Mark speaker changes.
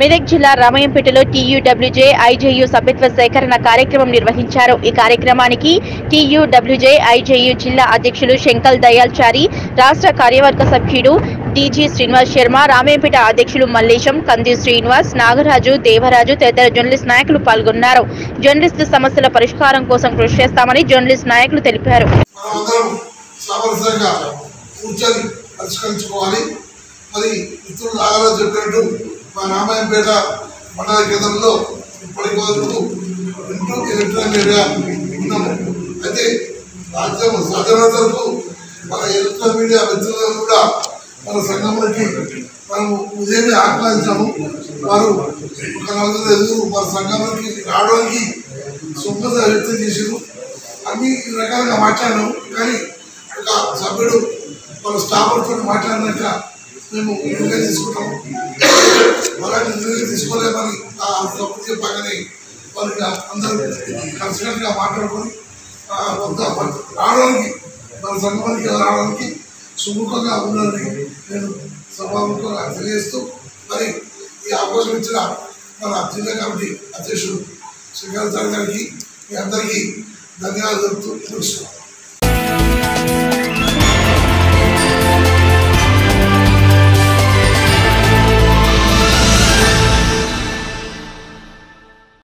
Speaker 1: మెదక్ జిల్లా రామయంపేటలో TUWJ IJU సభ్యత్వ సేకరణ కార్యక్రమం నిర్వహించారు ఈ కార్యక్రమానికి టీయూడబ్ల్యూజే ఐజేయు జిల్లా అధ్యక్షులు శంకల్ దయాల్ చారి రాష్ట్ర కార్యవర్గ సభ్యుడు డీజీ శ్రీనివాస్ శర్మ రామయంపేట అధ్యక్షులు మల్లేశం కంది శ్రీనివాస్ నాగరాజు దేవరాజు తదితర జర్నలిస్ట్ నాయకులు పాల్గొన్నారు జర్నలిస్టు సమస్యల పరిష్కారం కోసం కృషి చేస్తామని జర్నలిస్ట్ నాయకులు తెలిపారు
Speaker 2: మనమందరం సామరస్యంగా కూర్చొని పరిష్కరించుకోవాలి మరి మిత్రులు నాగరాజు చెప్పినట్టు మా రామాయంపేట మండల కేంద్రంలో ఇప్పటి వరకు వింటూ ఎలక్ట్రానిక్ మీడియా ఉన్నాము అయితే రాజ్యం సాధారణ వరకు మన ఎలక్ట్రానిక్ మీడియా మిత్రులను కూడా మన సంఘంలోకి మనము ఉదయమే ఆహ్వానించాము వారు ఒక నలుగురు ఎదురు మన సంఘంలోకి రావడానికి సుఖత వ్యక్తం చేసారు అన్ని రకాలుగా మాట్లాడినాం కానీ ఒక సభ్యుడు మన స్టాఫర్తో మాట్లాడినాక మేము నిర్ణయం తీసుకుంటాం వాళ్ళని నిర్ణయం తీసుకోలేమని ఆ సభ్యులు చెప్పగానే వారికి అందరూ కలిసినట్టుగా మాట్లాడుకొని ఆ, కొంత రావడానికి మన సంఘానికి రావడానికి సుముఖంగా ఉండాలని నేను సభాముఖంగా తెలియజేస్తూ మరి ఈ అవకాశం ఇచ్చిన మన జిల్లా కమిటీ అధ్యక్షుడు శ్రీకాంత్ గారికి మీ అందరికీ ధన్యవాదాలు చెప్తూ ముగిస్తున్నాను